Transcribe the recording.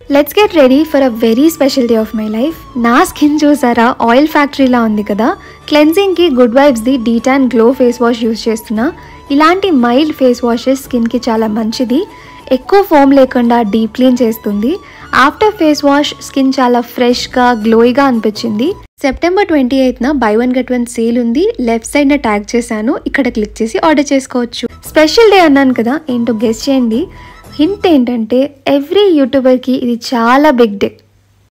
let's get ready for a very special day of my life నా skin చూసారా oil ఫ్యాక్టరీలా ఉంది కదా క్లెన్జింగ్కి గుడ్ వైబ్స్ది డీట్ and glow face wash use చేస్తున్నా ఇలాంటి మైల్డ్ ఫేస్ వాషెస్ స్కిన్కి చాలా మంచిది ఎక్కువ ఫోమ్ లేకుండా డీప్ క్లీన్ చేస్తుంది ఆఫ్టర్ ఫేస్ వాష్ స్కిన్ చాలా ఫ్రెష్గా గ్లోయిగా అనిపించింది సెప్టెంబర్ ట్వంటీ ఎయిత్న buy one get one sale ఉంది లెఫ్ట్ సైడ్న ట్యాగ్ చేశాను ఇక్కడ క్లిక్ చేసి ఆర్డర్ చేసుకోవచ్చు స్పెషల్ డే అన్నాను కదా ఏంటో గెస్ట్ చేయండి హింట్ ఏంటంటే ఎవ్రీ యూట్యూబర్కి ఇది చాలా బిగ్ డే